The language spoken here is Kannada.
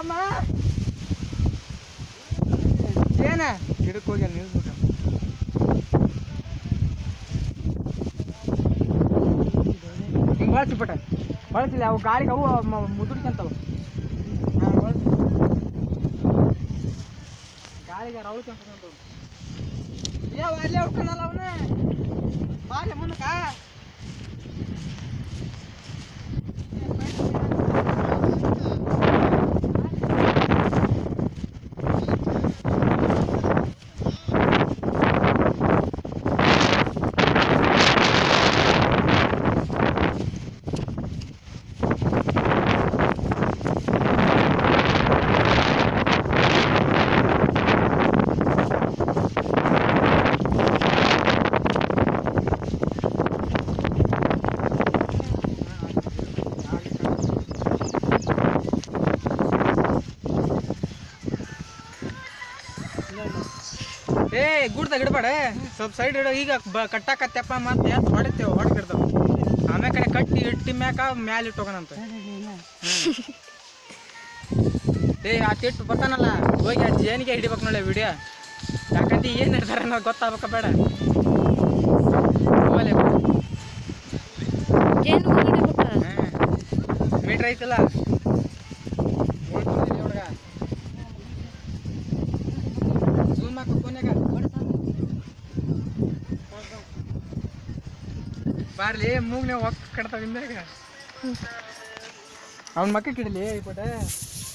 ತಮ್ಮ ಏನ ಗಿಡಕ್ಕೆ ಹೋಗಿ ಅಲ್ಲಿ ನಿಲ್ಸ್ಬಿಟ್ಟ ಹಿಂಗೆ ಬಳಸಿ ಬಿಟ್ಟ ಬಳಸಿಲ್ಲ ಅವು ಗಾಳಿಗೆ ಅವು ಮ- ಮುದುಡ್ಕೊಂತಾವ ಹಾಂ ಬಳಸಿ ಗಾಳಿಗೆ ರೌಳ್ಕೊಂತಾವ ಏ ಅಲ್ಲೇ ಉಳ್ಕೊಳಲ್ಲ ಅವನ ಬಾಲೆ ಮುಂದಕ್ಕ ಏ ಗುಡ್ದಾಗ ಇಡಬೇಡ ಸ್ವಲ್ಪ ಸೈಡ್ ಇಡೋ ಈಗ ಬ ಕಟ್ಟಾಕತ್ತಪ್ಪ ಮತ್ತೆ ಎತ್ತು ಹೊಡಿತೇವೆ ಹೊಡ್ಕಿರ್ತಾವ ಆಮೇಲೆ ಕಡೆ ಕಟ್ಟಿ ಇಟ್ಟಿ ಮ್ಯಾಕ ಮ್ಯಾಲೆ ಇಟ್ಟೋಗಣಂತ ಏ ಆ ತಿಟ್ಟು ಬರ್ತಾನಲ್ಲ ಹೋಗಿ ಆ ಜೇನಿಗೆ ಹಿಡಿಬೇಕು ನೋಡಿ ವಿಡಿಯೋ ಯಾಕಂದ್ರೆ ಏನು ಹಿಡ್ದಾರ ಅನ್ನೋದು ಗೊತ್ತಾಗಬೇಕ ಬೇಡ ಹೋಗಲೇ ಜೇನು ಹಿಡಿಬೇಕ ಮೀಟ್ರ್ ಐತಲ್ಲ ಹುಡುಗ ಜೂಮ್ ಹಾಕು ಫೋನ್ಯಾಗ ಬಾರ್ಲಿ ಮೂಗ್ನೆ ಒಕ್ಕ ಕಡ್ತಾವ ಹಿಂದಾಗ ಅವ್ನ ಮಕ್ಕಕ್ಕೆ ಇಡಲಿ ಈ ಪಟ